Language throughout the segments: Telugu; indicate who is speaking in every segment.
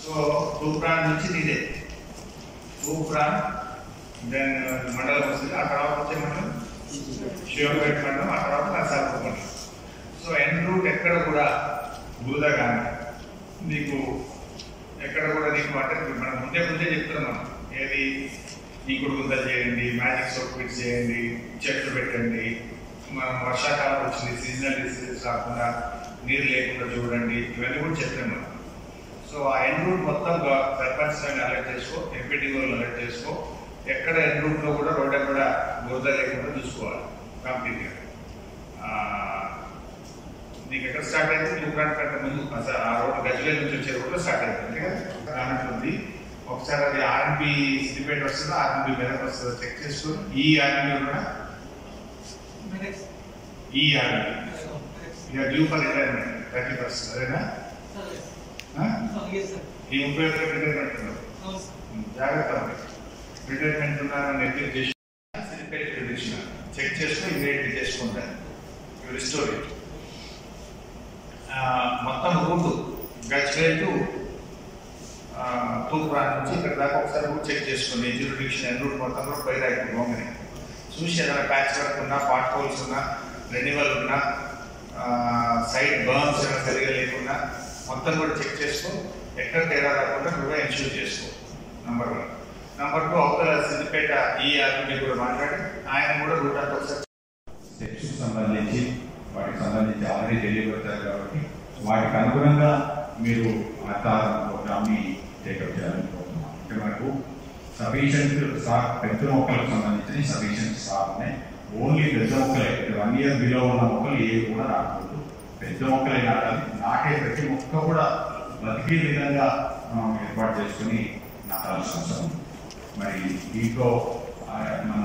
Speaker 1: సో తూప్రాన్ నుంచి నీదే తూప్రాన్ దెన్ మండలం వస్తుంది ఆ తర్వాత వచ్చే మండలం శివపేట మండలం ఆ తర్వాత నరసాపురం మండలం సో ఎన్ రూట్ ఎక్కడ కూడా బూదా కానీ నీకు ఎక్కడ కూడా నీకు అంటే మనం ముందే ముందే చెప్తున్నాం మనం ఏది నీకుడు గుంతలు చేయండి మ్యాజిక్ సోప్ ఫిట్స్ చేయండి చెట్లు పెట్టండి మనం వర్షాకాలం వచ్చింది సీజనల్ డిసీజెస్ రాకుండా నీరు లేకుండా చూడండి ఇవన్నీ కూడా చెప్పాం మనం సో ఆ ఎన్ రూట్ మొత్తం సర్పంచ్ అలర్ట్ చేసుకో ఎంపీటీఓలు అలర్ట్ చేసుకో ఎక్కడ ఎన్ రూట్ లో కూడా రోడ్ ఎక్కడ బురద లేకుండా చూసుకోవాలి కంప్లీట్ గా ఆ, నీకు ఎక్కడ స్టార్ట్ అయితే తూప్రాన్ కంటే ముందు అసలు ఆ రోడ్ గజ్వేల్ నుంచి వచ్చే రోడ్లో స్టార్ట్ అవుతుంది అంతే కదా అన్నట్టుంది ఒకసారి అది ఆర్ఎంపీ సిద్దిపేట వస్తుందో ఆర్ఎంపీ మెదక్ వస్తుందో చెక్ చేసుకుని ఈ ఆర్ఎంపీ కూడా ఈ ఆర్ఎంపీ ఇక due for retirement thirty first అదేనా ఆ? ఈ ముప్పై ఒకటి రిటైర్మెంట్ ఉన్నారు జాగ్రత్త ఉంది. రిటైర్మెంట్ ఉన్నారని నెగ్లెక్ట్ చేసి సిద్దిపేట పిలిచిన చెక్ చేసుకుని ఇమీడియట్ చేసుకుంటాను రిస్టోర్ ఇట్ మొత్తం రూట్ గజ్వేల్ టు తూర్పురా నుంచి ఇక్కడ దాకా ఒకసారి కూడా చెక్ చేసుకోండి జ్యూరిడిక్షన్ ఎన్ రూట్ మొత్తం కూడా పై రైట్ గోమని చూసి ఏదైనా ప్యాచ్ వర్క్ ఉన్నా పాట్ హోల్స్ ఉన్నా రెన్యువల్ ఉన్నా సైడ్ బర్న్స్ ఏమైనా సరిగా లేకుండా మొత్తం కూడా చెక్ చేసుకో ఎక్కడ తేడా రాకుండా నువ్వే ఇన్షూర్ చేసుకో నంబర్ వన్ నంబర్ టూ అవతల సిద్దిపేట ఈ ఆర్మీ కూడా మాట్లాడి ఆయన కూడా రూట్ అంతా ఒకసారి
Speaker 2: స్టెప్స్ సంబంధించి వాటికి సంబంధించి ఆల్రెడీ తెలియబడతారు కాబట్టి వాటికి అనుగుణంగా మీరు ఆధారం ప్రోగ్రామ్ని టేకప్ చేయాలని కోరుతున్నాం అంటే మనకు సఫిషియంట్ స్టాక్ పెద్ద మొక్కలకు సంబంధించి సఫిషియంట్ స్టాక్ ఉన్నాయి ఓన్లీ పెద్ద మొక్కలే వన్ ఇయర్ బిలో ఉన్న మొక్కలు ఏవి కూడా రాకూడదు పెద్ద మొక్కలే నాటాలి నాటే ప్రతి మొక్క కూడా బతికే విధంగా మనం ఏర్పాటు చేసుకుని నాటాల్సిన అవసరం ఉంది. మరి దీంట్లో ఆ, మన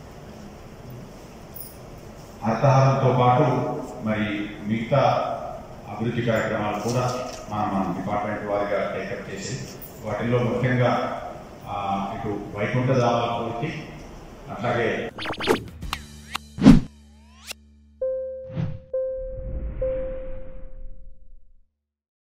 Speaker 2: హరితహారంతో పాటు మరి మిగతా అభివృద్ధి కార్యక్రమాలు కూడా మనం మన డిపార్ట్మెంట్ వారిగా టేకప్ చేసి వాటిల్లో ముఖ్యంగా ఆ, ఇటు వైకుంఠ దావాల పూర్తి అట్లాగే